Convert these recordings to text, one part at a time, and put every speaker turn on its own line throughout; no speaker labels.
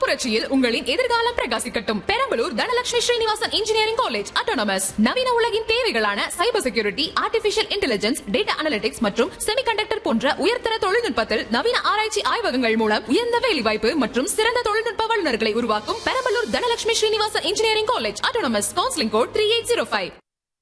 புரட்சியில் உங்களின் எதிர்காலம் பிரகாசிக்கட்டும் Perambalur Dhanalakshmi Srinivasan engineering college autonomous நவீன உலகின் தேவைகளான cyber security artificial intelligence data analytics மற்றும் செமிகண்டக்டர் போன்ற உயர்தர தொழில்நுட்பத்தில் நவீன ஆராய்ச்சி ஆய்வகங்கள் மூலம் உயர்ந்த வேலைவாய்ப்பு மற்றும் சிறந்த தொழில்நுட்ப வல்லுநர்களை உருவாக்கும் Perambalur Dhanalakshmi Srinivasan engineering college autonomous counselling code three eight zero five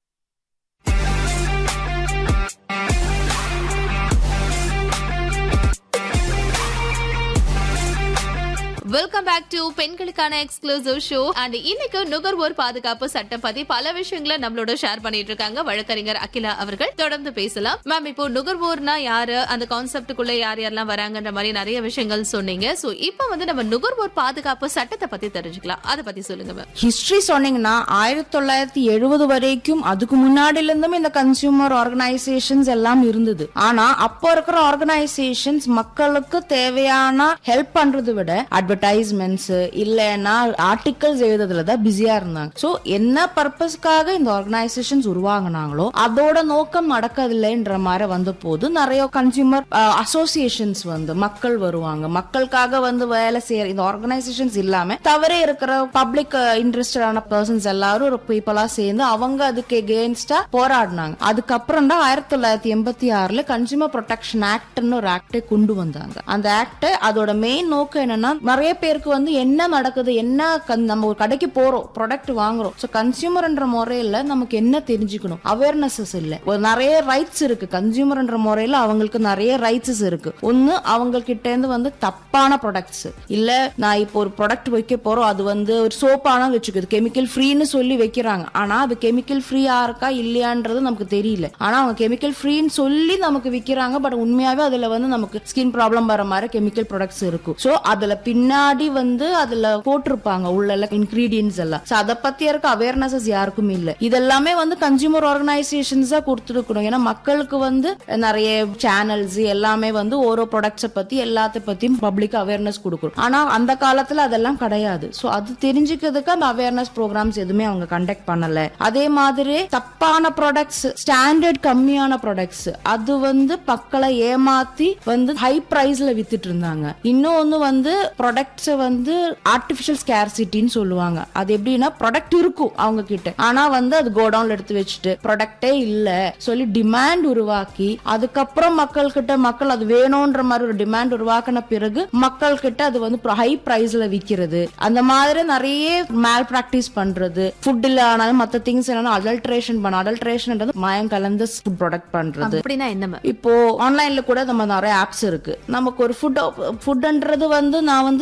welcome back to பெண்களுக்கான எக்ஸ்க்ளூசிவ் ஷோ அண்ட் இன்னைக்கு நுகர்வோர் பாதுகாப்பு சட்டம் பத்தி பல விஷயங்களை நம்மளோட ஷேர் பண்ணிட்டு இருக்காங்க வழக்கறிஞர் அகிலா அவர்கள் தொடர்ந்து பேசலாம் மேம் இப்போ நுகர்வோர்னா யாரு அந்த கான்செப்டுக்குள்ள யார் யாரெல்லாம் வராங்கன்ற மாதிரி நிறைய விஷயங்கள் சொன்னீங்க சோ இப்போ வந்து நம்ம நுகர்வோர் பாதுகாப்பு சட்டத்தை பத்தி தெரிஞ்சுக்கலாம் அதை பத்தி சொல்லுங்க மேம்
ஹிஸ்டரி சொன்னீங்கன்னா ஆயிரத்தி தொள்ளாயிரத்தி எழுபது வரைக்கும் அதுக்கு முன்னாடில இருந்தும் இந்த கன்சியூமர் ஆர்கனைசேஷன்ஸ் எல்லாம் இருந்தது ஆனா அப்போ இருக்கிற ஆர்கனைசேஷன்ஸ் மக்களுக்கு தேவையான ஹெல்ப் பண்றதை விட அட்வர்டைஸ்மெண்ட்ஸ் இல்லைன்னா ஆர்டிகல்ஸ் எழுதுறதுல தான் பிஸியா இருந்தாங்க சோ என்ன பர்பஸ்க்காக இந்த ஆர்கனைசேஷன்ஸ் உருவாங்கினாங்களோ அதோட நோக்கம் நடக்கதில்லைன்ற மாதிரி வந்த போது நிறைய கன்சியூமர் அசோசியேஷன்ஸ் வந்து மக்கள் வருவாங்க மக்களுக்காக வந்து வேலை செய்யற இந்த ஆர்கனைசேஷன்ஸ் இல்லாம தவறே இருக்கிற பப்ளிக் இன்ட்ரெஸ்டடான பர்சன்ஸ் எல்லாரும் ஒரு பீப்புளா சேர்ந்து அவங்க அதுக்கு எகேன்ஸ்டா போராடினாங்க அதுக்கப்புறம் தான் ஆயிரத்தி தொள்ளாயிரத்தி எண்பத்தி ஆறுல கன்சியூமர் ப்ரொடெக்ஷன் ஆக்ட்னு ஒரு ஆக்டை கொண்டு வந்தாங்க அந்த ஆக்ட் அதோட மெயின் நோக்கம் என்னன்னா நிறைய பேருக்கு வந்து என்ன நடக்குது என்ன கன்- நம்ம ஒரு கடைக்கு போறோம் ப்ராடக்ட் வாங்குறோம் ஸோ கன்சியூமர்ன்ற முறையில நமக்கு என்ன தெரிஞ்சுக்கணும் அவேர்னஸஸ் இல்ல ஒரு நிறைய ரைட்ஸ் இருக்கு கன்சியூமர்ன்ற முறையில அவங்களுக்கு நிறைய ரைட்ஸஸ் இருக்கு ஒன்னு அவங்க கிட்ட இருந்து வந்து தப்பான ப்ராடக்ட்ஸ் இல்ல நான் இப்போ ஒரு ப்ராடக்ட் வைக்க போறோம் அது வந்து ஒரு சோப்பானா வச்சுக்குது கெமிக்கல் ஃப்ரீன்னு சொல்லி வைக்கிறாங்க ஆனா அது கெமிக்கல் ஃப்ரீயா இருக்கா இல்லையான்றது நமக்கு தெரியல ஆனா அவங்க கெமிக்கல் ஃப்ரீன்னு சொல்லி நமக்கு விக்கிறாங்க பட் உண்மையாவே அதுல வந்து நமக்கு ஸ்கின் ப்ராப்ளம் வர மாதிரி கெமிக்கல் ப்ராடக்ட்ஸ் இருக்கும் சோ அதுல பின்னாடி வந்து அதுல போட்டிருப்பாங்க உள்ள இன்கிரீடியன்ஸ் எல்லாம் சோ அதை பத்தி இருக்க அவேர்னஸஸ் யாருக்கும் இல்ல இதெல்லாமே வந்து கன்சியூமர் ஆர்கனைசேஷன்ஸ் தான் கொடுத்துருக்கணும் ஏன்னா மக்களுக்கு வந்து நிறைய சேனல்ஸ் எல்லாமே வந்து ஓரோ ப்ராடக்ட்ஸை பத்தி எல்லாத்த பத்தியும் பப்ளிக் அவேர்னஸ் கொடுக்கணும் ஆனா அந்த காலத்துல அதெல்லாம் கிடையாது சோ அது தெரிஞ்சுக்கிறதுக்கு அந்த அவேர்னஸ் ப்ரோக்ராம்ஸ் எதுவுமே அவங்க கண்டக்ட் பண்ணல அதே மாதிரி தப்பான ப்ராடக்ட்ஸ் ஸ்டாண்டர்ட் கம்மியான ப்ராடக்ட்ஸ் அது வந்து மக்களை ஏமாத்தி வந்து ஹை பிரைஸ்ல வித்துட்டு இருந்தாங்க இன்னொன்னு வந்து ப்ராடக்ட்ஸ் வந்து ஆர்டிபிஷியல் ஸ்கேர்சிட்டின்னு சொல்லுவாங்க அது எப்படின்னா ப்ராடக்ட் இருக்கும் அவங்க கிட்ட ஆனா வந்து அது கோடவுன்ல எடுத்து வச்சுட்டு ப்ராடக்டே இல்ல சொல்லி டிமாண்ட் உருவாக்கி அதுக்கப்புறம் மக்கள் கிட்ட மக்கள் அது வேணும்ன்ற மாதிரி ஒரு டிமாண்ட் உருவாக்கின பிறகு மக்கள் கிட்ட அது வந்து ஹை பிரைஸ்ல விக்கிறது அந்த மாதிரி நிறைய மேல் பிராக்டிஸ் பண்றது ஃபுட்ல ஆனாலும் மத்த திங்ஸ் என்னன்னா அடல்ட்ரேஷன் பண்ண அடல்ட்ரேஷன்ன்றது மயம் கலந்த ஃபுட் ப்ராடக்ட் பண்றது
அப்படின்னா என்ன மேம்
இப்போ ஆன்லைன்ல கூட நம்ம நிறைய ஆப்ஸ் இருக்கு நமக்கு ஒரு ஃபுட் ஃபுட்ன்றது வந்து நான் வந்து